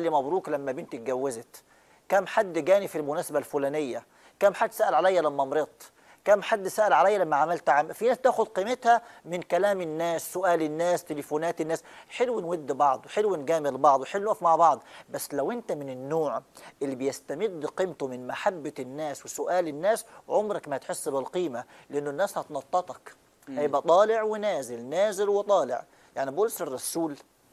لي مبروك لما بنتي اتجوزت كم حد جاني في المناسبه الفلانيه كم حد سال عليا لما مرضت كم حد سال عليا لما عملت عم في ناس تاخد قيمتها من كلام الناس سؤال الناس تليفونات الناس حلو نود بعض وحلو نجامل بعض وحلو نقف مع بعض بس لو انت من النوع اللي بيستمد قيمته من محبه الناس وسؤال الناس عمرك ما هتحس بالقيمه لانه الناس هتنططك هيبقى طالع ونازل نازل وطالع يعني بولس الرسول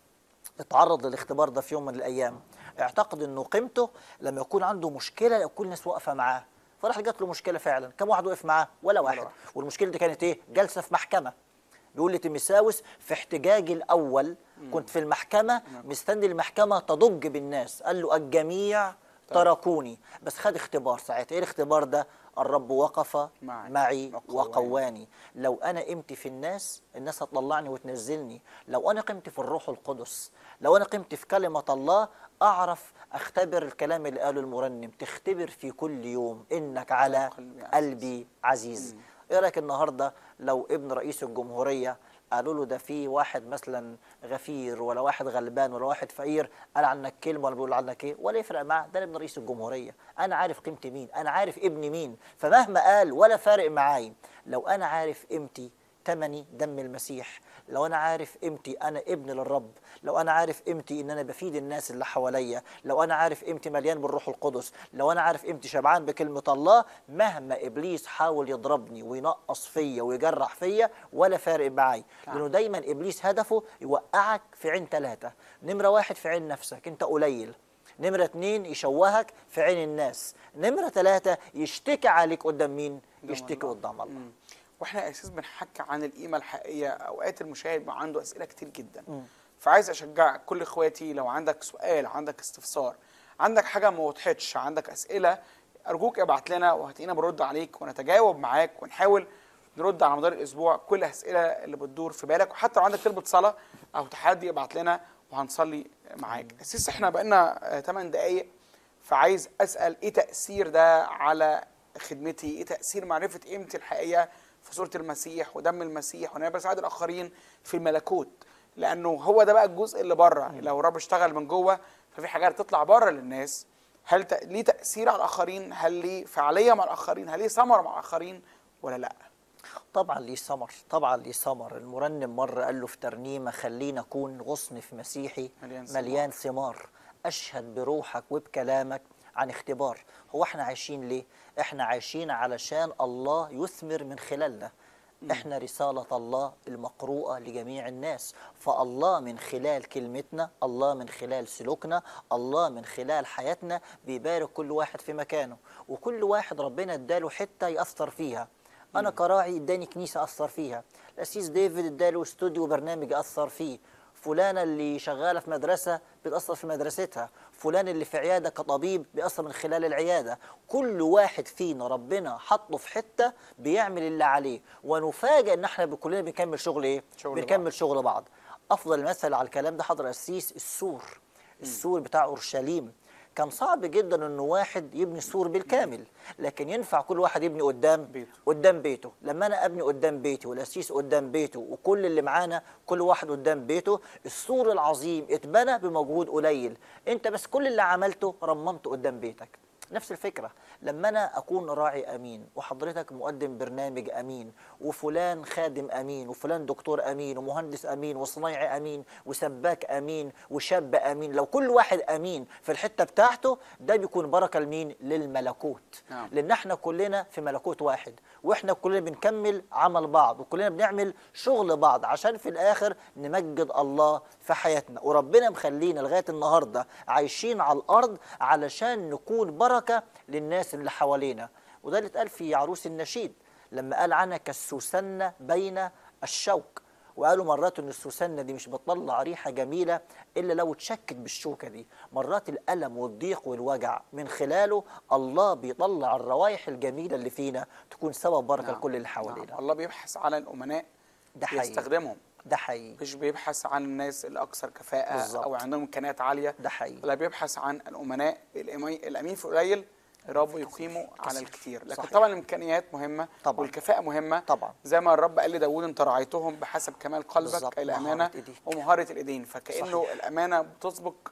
اتعرض للاختبار ده في يوم من الايام اعتقد انه قيمته لما يكون عنده مشكله كل الناس واقفه معاه فراح جات له مشكله فعلا كم واحد وقف معاه ولا واحد والمشكله دي كانت ايه جلسه في محكمه بيقول لتيمساوس في احتجاجي الاول كنت في المحكمه مستني المحكمه تضج بالناس قال له الجميع تركوني بس خد اختبار ساعتها ايه الاختبار ده الرب وقف معي معي وقواني. وقواني لو انا قيمتي في الناس الناس هتطلعني وتنزلني لو انا قيمتي في الروح القدس لو انا قيمتي في كلمه الله اعرف اختبر الكلام اللي قاله المرنم تختبر في كل يوم انك على قلبي عزيز. قلبي عزيز ايه رايك النهارده لو ابن رئيس الجمهوريه قالوا له ده في واحد مثلا غفير ولا واحد غلبان ولا واحد فقير قال عنك كلمه ولا بيقول عنك ايه ولا يفرق معاه ده أنا ابن رئيس الجمهوريه انا عارف قيمتي مين انا عارف ابني مين فمهما قال ولا فارق معاي لو انا عارف قيمتي تمني دم المسيح لو انا عارف قيمتي انا ابن للرب لو انا عارف قيمتي ان انا بفيد الناس اللي حواليا لو انا عارف قيمتي مليان بالروح القدس لو انا عارف قيمتي شبعان بكلمه الله مهما ابليس حاول يضربني وينقص فيا ويجرح فيا ولا فارق معاي لانه دايما ابليس هدفه يوقعك في عين ثلاثه نمره واحد في عين نفسك انت قليل نمرة اتنين يشوهك في عين الناس نمرة ثلاثة يشتكي عليك قدام مين يشتكي قدام الله مم. واحنا اساس بنحكي عن القيمه الحقيقيه اوقات المشاهد بيبقى عنده اسئله كتير جدا فعايز اشجع كل اخواتي لو عندك سؤال عندك استفسار عندك حاجه ما وضحتش عندك اسئله ارجوك ابعت لنا وهتلاقينا بنرد عليك ونتجاوب معاك ونحاول نرد على مدار الاسبوع كل الاسئله اللي بتدور في بالك وحتى لو عندك طلبه صلاه او تحدي ابعت لنا وهنصلي معاك اساس احنا بقالنا 8 دقائق فعايز اسال ايه تاثير ده على خدمتي ايه تاثير معرفه قيمتي الحقيقيه في صوره المسيح ودم المسيح وان انا بساعد الاخرين في الملكوت لانه هو ده بقى الجزء اللي بره لو الرب اشتغل من جوه ففي حاجات تطلع بره للناس هل ت... ليه تاثير على الاخرين هل ليه فعاليه مع الاخرين هل ليه ثمره مع الاخرين ولا لا طبعا ليه ثمر طبعا ليه ثمر المرنم مرة قال له في ترنيمة خلينا أكون غصن في مسيحي مليان ثمار. مليان ثمار أشهد بروحك وبكلامك عن اختبار هو احنا عايشين ليه؟ احنا عايشين علشان الله يثمر من خلالنا احنا رسالة الله المقروءة لجميع الناس فالله من خلال كلمتنا الله من خلال سلوكنا الله من خلال حياتنا بيبارك كل واحد في مكانه وكل واحد ربنا اداله حتة يأثر فيها انا كراعي اداني كنيسه اثر فيها الاسيس ديفيد اداله استوديو برنامج اثر فيه فلانه اللي شغاله في مدرسه بتاثر في مدرستها فلان اللي في عياده كطبيب بيأثر من خلال العياده كل واحد فينا ربنا حطه في حته بيعمل اللي عليه ونفاجئ ان احنا كلنا بنكمل شغل ايه شغل بنكمل شغل بعض افضل مثل على الكلام ده حضر السيس السور السور بتاع اورشليم كان صعب جدا انه واحد يبني سور بالكامل لكن ينفع كل واحد يبني قدام بيته. قدام بيته لما انا ابني قدام بيتي والاسيس قدام بيته وكل اللي معانا كل واحد قدام بيته السور العظيم اتبنى بمجهود قليل انت بس كل اللي عملته رممته قدام بيتك نفس الفكرة لما أنا أكون راعي أمين وحضرتك مقدم برنامج أمين وفلان خادم أمين وفلان دكتور أمين ومهندس أمين وصنايعي أمين وسباك أمين وشاب أمين لو كل واحد أمين في الحتة بتاعته ده بيكون بركة لمين للملكوت نعم. لأن احنا كلنا في ملكوت واحد واحنا كلنا بنكمل عمل بعض وكلنا بنعمل شغل بعض عشان في الآخر نمجد الله في حياتنا وربنا مخلينا لغاية النهاردة عايشين على الأرض علشان نكون بركة للناس اللي حوالينا وده اللي اتقال في عروس النشيد لما قال عنها كالسوسنة بين الشوك وقالوا مرات ان السوسنه دي مش بتطلع ريحه جميله الا لو اتشكت بالشوكه دي مرات الالم والضيق والوجع من خلاله الله بيطلع الروائح الجميله اللي فينا تكون سبب بركه نعم. لكل اللي حوالينا نعم. الله بيبحث على الامناء ده حقيقي يستخدمهم ده حقيقي مش بيبحث عن الناس الاكثر كفاءه بالظبط. او عندهم امكانيات عاليه ده حقيقي ولا بيبحث عن الامناء الأمي- الامين في قليل الرب يقيمه على كثير. الكثير لكن صحيح. طبعا الامكانيات مهمه طبعاً. والكفاءه مهمه طبعا زي ما الرب قال لداود انت رعيتهم بحسب كمال بالظبط. قلبك الامانه مهارة إيديك. ومهاره الايدين فكانه صحيح. الامانه بتسبق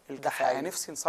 الكفاءه حقيقي. نفسي